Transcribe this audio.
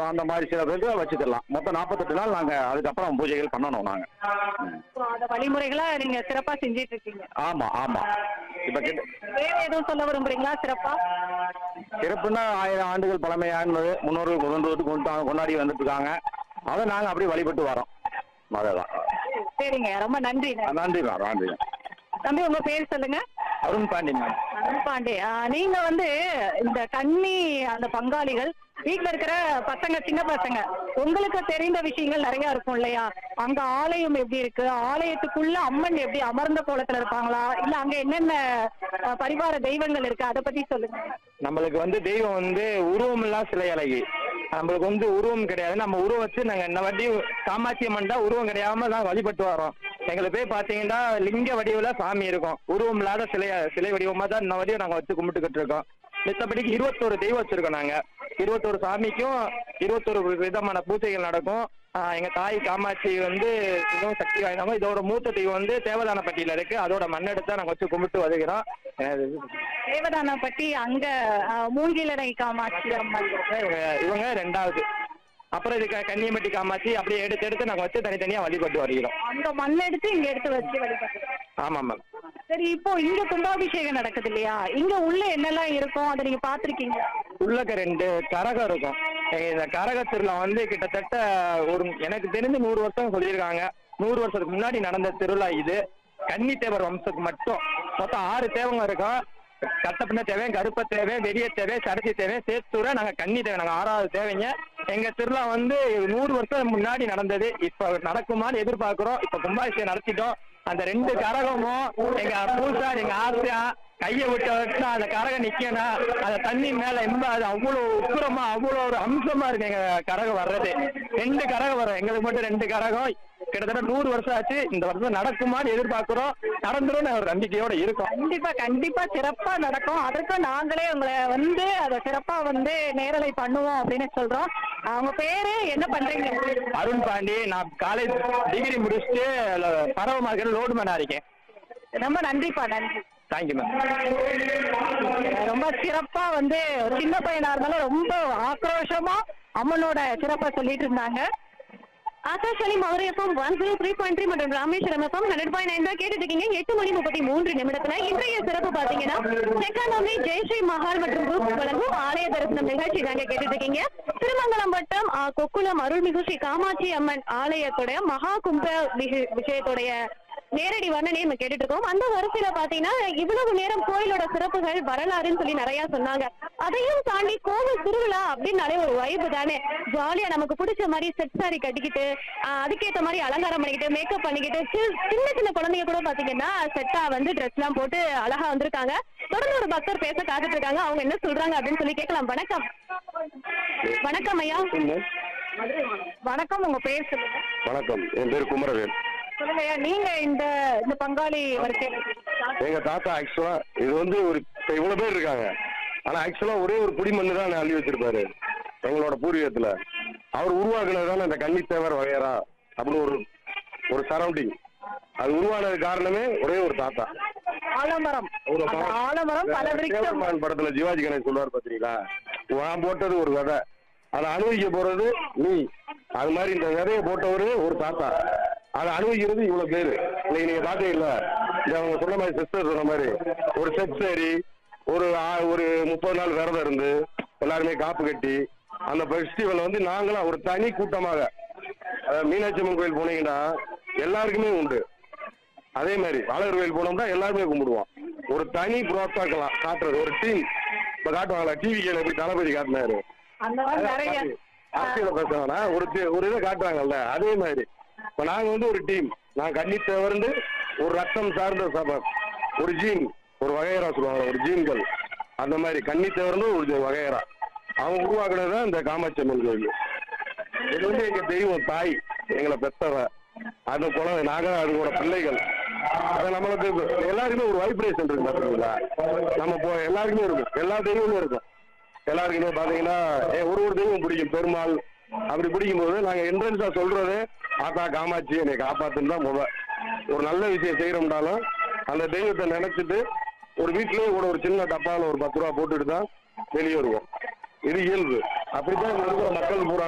அந்த மாதிரி சில பேருக்கு வச்சுக்கலாம் மொத்தம் நாற்பத்தெட்டு நாள் நாங்க அதுக்கப்புறம் பூஜைகள் பண்ணணும் நாங்க So, அந்த வழிமுறைகளை நீங்க சிறப்பா செஞ்சிட்டு இருக்கீங்க ஆமா ஆமா இப்ப கிட்ட வேற எதுவும் சொல்ல விரும்புறீங்களா சிறப்பா சிறப்புன்னா ஆயிரம் ஆண்டுகள் பழமையானது முன்னோர்கள் கொண்டு கொண்டு கொண்டாடி வந்துட்டு இருக்காங்க அதை நாங்க அப்படியே வழிபட்டு வரோம் அதேதான் சரிங்க ரொம்ப நன்றி நன்றி மேம் நன்றி தம்பி உங்க பேர் சொல்லுங்க அருண் பாண்டி மேம் அருண் பாண்டே ஆ, நீங்க வந்து இந்த கன்னி அந்த பங்காளிகள் வீட்ல இருக்கிற பசங்க சின்ன பசங்க உங்களுக்கு தெரிந்த விஷயங்கள் நிறைய இருக்கும் இல்லையா அங்க ஆலயம் எப்படி இருக்கு ஆலயத்துக்குள்ள அம்மன் எப்படி அமர்ந்த கோலத்துல இருப்பாங்களா இல்ல அங்க என்னென்ன அ, பரிவார தெய்வங்கள் இருக்கு அதை பத்தி சொல்லுங்க நம்மளுக்கு வந்து தெய்வம் வந்து உருவம் இல்லா சிலை அழகி நம்மளுக்கு வந்து உருவம் கிடையாது நம்ம உருவம் வச்சு நாங்க இந்த வாட்டி காமாட்சி அம்மன் தான் உருவம் கிடையாம தான் வழிபட்டு வரோம் எங்களுக்கு போய் பாத்தீங்கன்னா லிங்க வடிவுல சாமி இருக்கும் உருவம் இல்லாத சிலை சிலை வடிவமா தான் இந்த வடிவம் நாங்க வச்சு கும்பிட்டுக்கிட்டு இருக்கோம் மித்தபடிக்கு இருபத்தோரு தெய்வம் வச்சிருக்கோம் நாங்க இருபத்தோரு சாமிக்கும் இருபத்தோரு விதமான பூஜைகள் நடக்கும் ஆஹ் எங்க தாய் காமாட்சி வந்து மிகவும் சக்தி வாய்ந்தவங்க இதோட மூத்த தெய்வம் வந்து தேவதானப்பட்டியில இருக்கு அதோட மண்ணெடுத்து நாங்க வச்சு கும்பிட்டு வருகிறோம் அஹ் தேவதானப்பட்டி அங்க அ, மூங்கிலனை காமாட்சி அம்மன் இவங்க இவங்க ரெண்டாவது அப்புறம் இது க- கன்னியம்பட்டி காமாட்சி அப்படியே எடுத்து எடுத்து நாங்க வச்சு தனித்தனியா வழிபட்டு வருகிறோம் அங்க மண் எடுத்து இங்க எடுத்து வச்சு வழிபட்டு ஆமா மேம் சரி இப்போ இங்க கும்பாபிஷேகம் நடக்குது இல்லையா இங்க உள்ள என்னெல்லாம் இருக்கும் அதை நீங்க பாத்திருக்கீங்க உள்ளக்க ரெண்டு கரகம் இருக்கும் எங்க இந்த கரக திருவிழா வந்து கிட்டத்தட்ட ஒரு எனக்கு தெரிஞ்சு நூறு வருஷம் சொல்லியிருக்காங்க நூறு வருஷத்துக்கு முன்னாடி நடந்த திருவிழா இது கன்னி தேவர் வம்சத்துக்கு மட்டும் மொத்தம் ஆறு தேவங்க இருக்கும் கட்டப்பின்ன தேவை கருப்ப தேவை வெறிய தேவை சரசி தேவை சேத்தூர நாங்க கன்னி தேவை நாங்க ஆறாவது தேவைங்க எங்க திருவிழா வந்து நூறு வருஷம் முன்னாடி நடந்தது இப்ப நடக்குமான்னு எதிர்பார்க்கிறோம் இப்ப கும்பாபிஷேகம் நடத்திட்டோம் அந்த ரெண்டு கரகமும் எங்க பூசார் எங்க ஆசையா கையை விட்டு வச்சா அந்த கரகம் நிக்கணும் அந்த தண்ணி மேல எம்ப அது அவ்வளவு உப்புரமா அவ்வளவு ஒரு அம்சமா இருக்கு எங்க கரகம் வர்றது ரெண்டு கரகம் வரும் எங்களுக்கு மட்டும் ரெண்டு கரகம் கிட்டத்தட்ட நூறு வருஷம் ஆச்சு இந்த வருஷம் நடக்குமான்னு எதிர்பார்க்கிறோம் நடந்துரும் ஒரு நம்பிக்கையோட இருக்கோம் கண்டிப்பா கண்டிப்பா சிறப்பா நடக்கும் அதற்கும் நாங்களே உங்களை வந்து அதை சிறப்பா வந்து நேரலை பண்ணுவோம் அப்படின்னு சொல்றோம் அவங்க பேரு என்ன பண்றீங்க அருண் பாண்டி நான் காலேஜ் டிகிரி முடிச்சுட்டு பரவ மார்க்கெட் லோடு மேனா இருக்கேன் ரொம்ப நன்றிப்பா நன்றி தேங்க்யூ மேம் ரொம்ப சிறப்பா வந்து சின்ன பையனா இருந்தாலும் ரொம்ப ஆக்ரோஷமா அம்மனோட சிறப்பா சொல்லிட்டு இருந்தாங்க Akashvani Madurai FM one zero three point three மற்றும் Rameswaram FM hundred point nine தான் கேட்டுட்டு இருக்கீங்க எட்டு மணி முப்பத்தி மூன்று நிமிடத்துல இன்றைய சிறப்பு பாத்தீங்கன்னா செக்கானோமி ஜெயஸ்ரீ மஹால் மற்றும் குரூப் வழங்கும் ஆலய தரிசனம் நிகழ்ச்சி தாங்க கேட்டுட்டு இருக்கீங்க திருமங்கலம் வட்டம் ஆ, கொக்குளம் அருள்மிகு ஸ்ரீ காமாட்சி அம்மன் ஆலயத்துடைய மகா கும்ப விஷ- விஷயத்துடைய நேரடி வர்ணனையை நம்ம கேட்டுட்டு இருக்கோம் அந்த வரிசையில பாத்தீங்கன்னா இவ்வளவு நேரம் கோயிலோட சிறப்புகள் வரலாறுன்னு சொல்லி நிறைய சொன்னாங்க அதையும் தாண்டி கோவில் திருவிழா அப்படின்னாலே ஒரு வைப்பு தானே ஜாலியா நமக்கு பிடிச்ச மாதிரி செட் சாரி கட்டிக்கிட்டு ஆஹ், அதுக்கேத்த மாதிரி அலங்காரம் பண்ணிக்கிட்டு மேக்கப் பண்ணிக்கிட்டு சி- சின்ன சின்ன குழந்தைங்க கூட பாத்தீங்கன்னா செட்டா வந்து ட்ரெஸ் எல்லாம் போட்டு அழகா வந்திருக்காங்க தொடர்ந்து ஒரு பக்தர் பேச காத்துட்டு இருக்காங்க அவங்க என்ன சொல்றாங்க அப்படின்னு சொல்லி கேட்கலாம் வணக்கம் வணக்கம் ஐயா வணக்கம் உங்க பேர் சொல்லுங்க வணக்கம் என் பேர் குமரவேல் சொல்லுங்க ஐயா நீங்க இந்த இந்த பங்காளி வரிசையில எங்க தாத்தா ஆக்சுவலா இது வந்து ஒரு இப்ப இவ்வளவு பேர் இருக்காங்க ஆனா ஆக்சுவலா ஒரே ஒரு புடி மண்ணு தான் அள்ளி வச்சிருப்பாரு எங்களோட பூர்வீகத்துல அவர் உருவாக்குனது தானே இந்த கன்னித்தேவர் வகையறா அப்படின்னு ஒரு ஒரு சரௌண்டிங் அது உருவானது காரணமே ஒரே ஒரு தாத்தா ஆலமரம் ஒரு அந்த மரம். ஆலமரம் பல விருட்சம் தேவர்மகன் படத்துல சிவாஜி கணேஷ் சொல்லுவார் பாத்தீங்களா நான் போட்டது ஒரு விதை அதை அனுபவிக்க போறது நீ அது மாதிரி இந்த விதையை போட்டவரு ஒரு தாத்தா அதை அனுபவிக்கிறது இவ்வளவு பேரு இன்னைக்கு நீங்க பாத்தீங்கல்ல இந்த அவங்க சொன்ன மாதிரி சிஸ்டர் சொன்ன மாதிரி ஒரு செட் சரி ஒரு ஆ- ஒரு முப்பது நாள் விரதம் இருந்து எல்லாருமே காப்பு கட்டி அந்த ஃபெஸ்டிவல் வந்து நாங்களும் ஒரு தனி கூட்டமாக அதாவது மீனாட்சி அம்மன் கோயில் போனீங்கன்னா எல்லாருக்குமே உண்டு அதே மாதிரி வாழர் கோயில் போனோம்னா எல்லாருமே கும்பிடுவோம் ஒரு தனி புரோட்டாக்கலாம் காட்டுறது ஒரு டீம் இப்ப காட்டுவாங்களா டிவி கேல எப்படி தளபதி காட்டினாரு அந்த மாதிரி நிறைய அரசியல பேசுவாங்கன்னா ஒரு தி- ஒரு இதை காட்டுறாங்கல்ல அதே மாதிரி இப்ப நாங்க வந்து ஒரு டீம் நான் கன்னித்தவர்ந்து ஒரு ரத்தம் சார்ந்த சபை ஒரு ஜீன் ஒரு வகையரா சொல்லுவாங்க ஒரு ஜீன்கள் அந்த மாதிரி கன்னித்தவர்ந்து ஒரு வகையரா அவங்க உருவாக்குனது தான் இந்த காமாட்சி அம்மன் கோயில் இது வந்து எங்க தெய்வம் தாய் எங்களை பெத்தவ அந்த குழந்தை நாங்க அதுங்களோட பிள்ளைகள் அது நம்மளுக்கு எல்லாருக்குமே ஒரு வைப்ரேஷன் இருக்கு பாத்தீங்களா நம்ம போ எல்லாருக்குமே இருக்கும் எல்லா தெய்வமும் இருக்கும் எல்லாருக்குமே பாத்தீங்கன்னா ஏ, ஒரு ஒரு தெய்வம் பிடிக்கும் பெருமாள் அப்படி பிடிக்கும்போது நாங்க என்ட்ரன்ஸா சொல்றது ஆத்தா காமாட்சி என்னை காப்பாத்துன்னு தான் முத ஒரு நல்ல விஷயம் செய்யறோம்னாலும் அந்த தெய்வத்தை நினைச்சிட்டு ஒரு வீட்லயே கூட ஒரு சின்ன டப்பால ஒரு பத்து ரூபா போட்டுட்டு தான் வெளியே வருவோம் இது இயல்பு அப்படித்தான் இங்க இருக்கிற மக்கள் பூரா